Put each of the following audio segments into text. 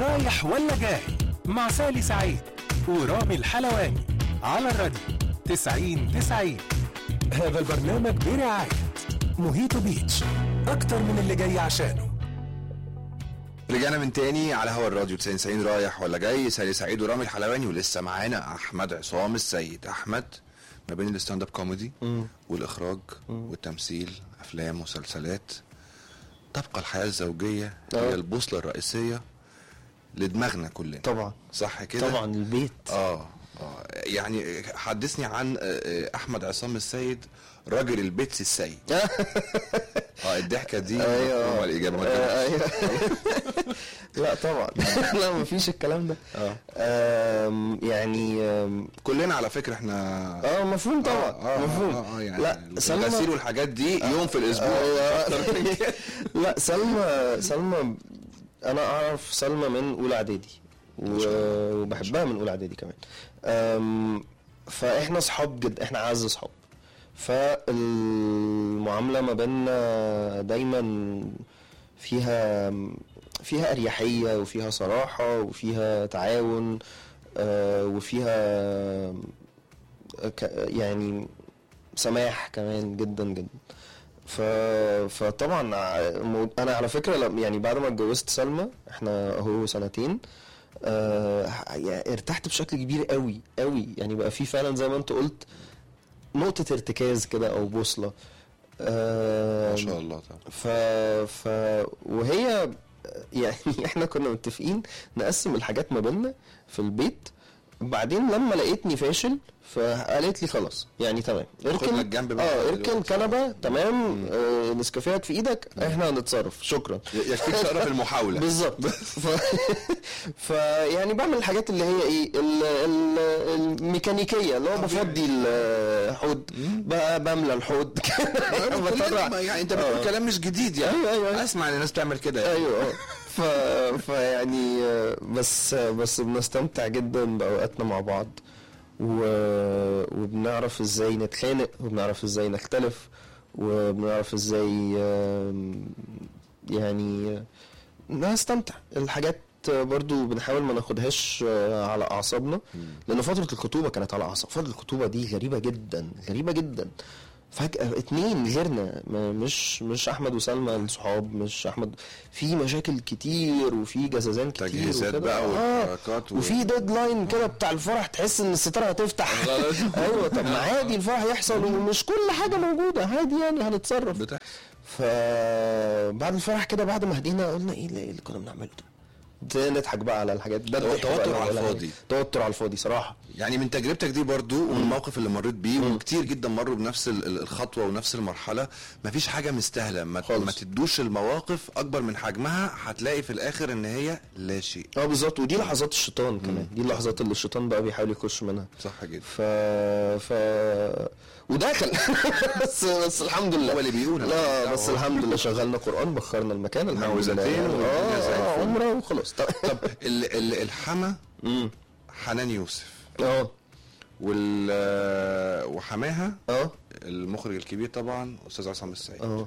رايح ولا جاي مع سالي سعيد ورامي الحلواني على الراديو 90 90 هذا البرنامج برعاية موهيتو بيتش أكتر من اللي جاي عشانه رجعنا من تاني على هوا الراديو 90 90 رايح ولا جاي سالي سعيد ورامي الحلواني ولسه معانا احمد عصام السيد احمد ما بين الستاند اب كوميدي والاخراج والتمثيل افلام مسلسلات تبقى الحياه الزوجيه هي آه. البوصله الرئيسيه لدماغنا كلنا طبعا صح كده طبعا البيت اه اه يعني حدثني عن آه، آه، احمد عصام السيد راجل البيتس السيد اه الضحكه دي ايوه مفهومة الاجابه ما آه، تجيبش. ايوه لا طبعا لا مفيش الكلام ده اه آم، يعني آم، كلنا على فكره احنا اه مفهوم طبعا آه، آه، مفهوم آه، آه، يعني لا سلمى الغسيل والحاجات دي يوم في الاسبوع أيوة. أكتر من كده. لا سلمى سلمى انا اعرف سلمى من اولى اعدادي و- وبحبها من اولى اعدادي كمان أم، فاحنا صحاب جدا احنا اعز صحاب فالمعامله ما بيننا دايما فيها فيها اريحيه وفيها صراحه وفيها تعاون آه، وفيها ك- يعني سماح كمان جدا جدا ف... فطبعا ع- مو- انا على فكره لم- يعني بعد ما اتجوزت سلمى احنا اهو سنتين آه يعني ارتحت بشكل كبير قوي قوي يعني بقى في فعلا زي ما انت قلت نقطه ارتكاز كده او بوصله آه ما شاء الله طبعا ف... ف وهي يعني احنا كنا متفقين نقسم الحاجات ما بيننا في البيت بعدين لما لقيتني فاشل فقالت لي خلاص يعني تمام اركن لك جنب بقى اه اركن دلوقتي. كنبه تمام آه نسكافيهك في ايدك احنا هنتصرف شكرا يكفيك شرف المحاوله بالظبط ف... ف يعني بعمل الحاجات اللي هي ايه ال... ال... الميكانيكيه اللي هو بفضي الحوض ب- بملى الحوض بطلع كلنا- يعني انت بتقول آه. كلام مش جديد يعني أيوة، أيوة، أيوة. اسمع ان الناس بتعمل كده يعني. ايوه اه ف... فيعني آه، بس بس بنستمتع جدا باوقاتنا مع بعض و... وبنعرف ازاي نتخانق وبنعرف ازاي نختلف وبنعرف ازاي آم، يعني آه، نستمتع الحاجات آه، برضو بنحاول ما ناخدهاش آه، على اعصابنا لان فتره الخطوبه كانت على اعصاب فتره الخطوبه دي غريبه جدا غريبه جدا فجأة اتنين غيرنا ما- مش مش احمد وسلمى الصحاب مش احمد في مشاكل كتير وفي جزازان كتير تجهيزات وكده. بقى آه والحركات و- وفي ديدلاين كده بتاع الفرح تحس ان الستاره هتفتح ايوه طب ما عادي الفرح يحصل ومش كل حاجه موجوده عادي يعني هنتصرف بتحصل. فبعد الفرح كده بعد ما هدينا قلنا ايه اللي اللي كنا بنعمله ده نضحك بقى على الحاجات ده تو- الضحك بقى توتر اللي على ولا حاجة. الفاضي. توتر على الفاضي صراحه يعني من تجربتك دي برضو والموقف اللي مريت بيه وكتير جدا مروا بنفس ال- ال- الخطوه ونفس المرحله مفيش حاجه مستاهله ما, خالص. ما تدوش المواقف اكبر من حجمها هتلاقي في الاخر ان هي لا شيء اه بالظبط ودي لحظات الشيطان كمان دي اللحظات اللي الشيطان بقى بيحاول يخش منها صح جدا ف ف ودخل بس بس الحمد لله هو اللي بيقول أنا لا ماليش بس دعوة. الحمد لله شغلنا قران بخرنا المكان الحمد لله معوذتين والدنيا زي اه الفل. عمره وخلاص طب ال- ال- الحما امم حنان يوسف اه وال وحماها اه المخرج الكبير طبعا استاذ عصام السعيد اه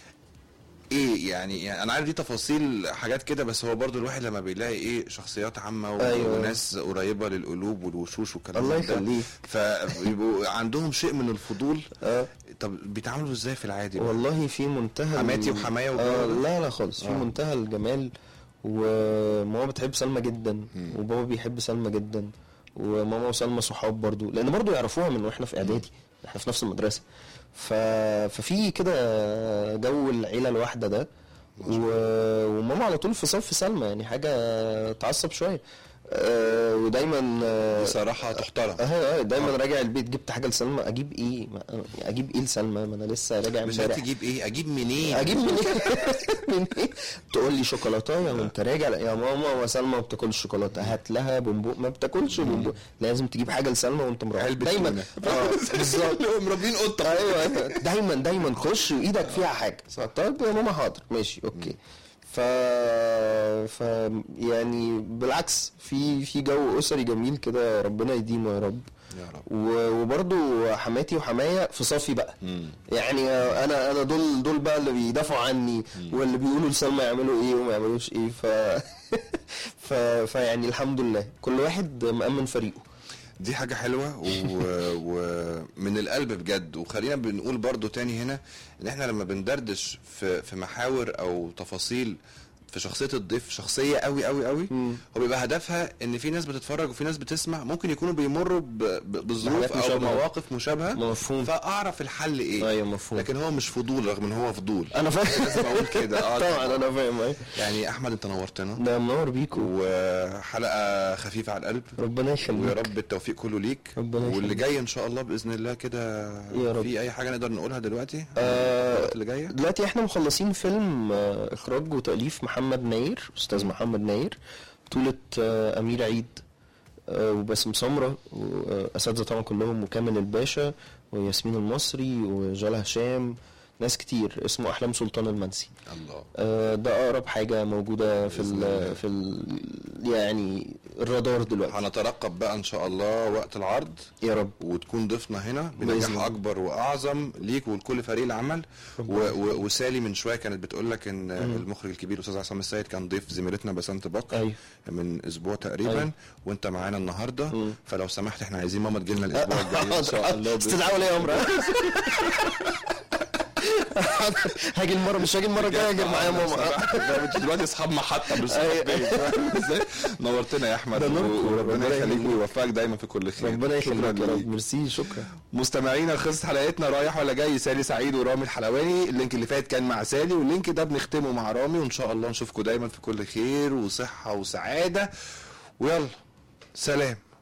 ايه يعني, يعني انا عارف دي تفاصيل حاجات كده بس هو برضو الواحد لما بيلاقي ايه شخصيات عامه و... أيوة. وناس قريبه للقلوب والوشوش والكلام الله ده يخليك. فبيبقوا عندهم شيء من الفضول اه طب بيتعاملوا ازاي في العادي بقى؟ والله في منتهى ال- حماتي وحماية والجو آه ده؟ لا لا خالص في آه. منتهى الجمال وماما بتحب سلمى جدا وبابا بيحب سلمى جدا وماما وسلمى صحاب برضو لان برضو يعرفوها من واحنا في اعدادي احنا في نفس المدرسه ف... ففي كده جو العيله الواحده ده و... وماما على طول في صف سلمى يعني حاجه تعصب شويه آه ودايما آه بصراحه تحترم اه اه دايما راجع البيت جبت حاجه لسلمى اجيب ايه ما اجيب ايه لسلمى ما انا لسه راجع مش امبارح هتجيب ايه اجيب منين اجيب من ايه من ايه تقول لي شوكولاتايه وانت راجع لا يا ماما وسلمى ما بتاكلش شوكولاته هات لها بونبون ما بتاكلش بونبون لازم تجيب حاجه لسلمى وانت مروح علبة دايما تونة. اه بالظبط مربين قطه ايوه أيوة. دايما دايما خش وايدك فيها حاجه طيب يا ماما حاضر ماشي اوكي ف... ف يعني بالعكس في في جو اسري جميل كده ربنا يديمه يا رب يا رب و- وبرضو حماتي وحمايا في صفي بقى يعني انا انا دول دول بقى اللي بيدافعوا عني واللي بيقولوا لسلمى يعملوا ايه وما يعملوش ايه ف ف... فيعني الحمد لله كل واحد مأمن فريقه دي حاجة حلوة و- ومن القلب بجد وخلينا بنقول برضو تاني هنا ان احنا لما بندردش في في محاور او تفاصيل في شخصية الضيف شخصية قوي قوي قوي مم. هو بيبقى هدفها ان في ناس بتتفرج وفي ناس بتسمع ممكن يكونوا بيمروا ب- ب- بظروف بحاجات او مشابهة. بمواقف مشابهة مفهوم فاعرف الحل ايه ايوه مفهوم لكن هو مش فضول رغم ان هو فضول انا فاهم لازم اقول كده اه طبعا انا فاهم أيوة. يعني احمد انت نورتنا ده منور بيكو وحلقة خفيفة على القلب ربنا ويا يخليك رب التوفيق كله ليك ربنا واللي يخليك. جاي ان شاء الله باذن الله كده يا رب. في اي حاجه نقدر نقولها دلوقتي آه، الوقت اللي جايه دلوقتي احنا مخلصين فيلم آه، اخراج وتاليف محمد ناير استاذ محمد ناير بطولة آه، امير عيد آه، وباسم سمرة واساتذه طبعا كلهم وكامل الباشا وياسمين المصري وجاله هشام ناس كتير اسمه احلام سلطان المنسي الله آه، ده اقرب حاجه موجوده في بإذن الله. ال في ال يعني الرادار دلوقتي هنترقب بقى ان شاء الله وقت العرض يا رب وتكون ضيفنا هنا بإذن بنجاح الله. اكبر واعظم ليك ولكل فريق العمل و و وسالي من شويه كانت بتقول لك ان المخرج الكبير الاستاذ عصام السيد كان ضيف زميلتنا بسنت بكر ايوه من اسبوع تقريبا أيوة. وانت معانا النهارده مم. فلو سمحت احنا عايزين ماما تجيلنا الاسبوع الجاي ان شاء الله بإذن استدعاء ولي امر هاجي المره مش هاجي المره الجايه هاجي معايا ماما انت دلوقتي اصحاب محطه مش أيوة. صحاب ازاي نورتنا يا احمد ده نوركم. وربنا ربنا يخليك يخليك. ويوفقك دايما في كل خير ربنا شكراً يخليك يا ليك. رب ميرسي شكرا مستمعينا خلصت حلقتنا رايح ولا جاي سالي سعيد ورامي الحلواني اللينك اللي فات كان مع سالي واللينك ده بنختمه مع رامي وان شاء الله نشوفكم دايما في كل خير وصحه وسعاده ويلا سلام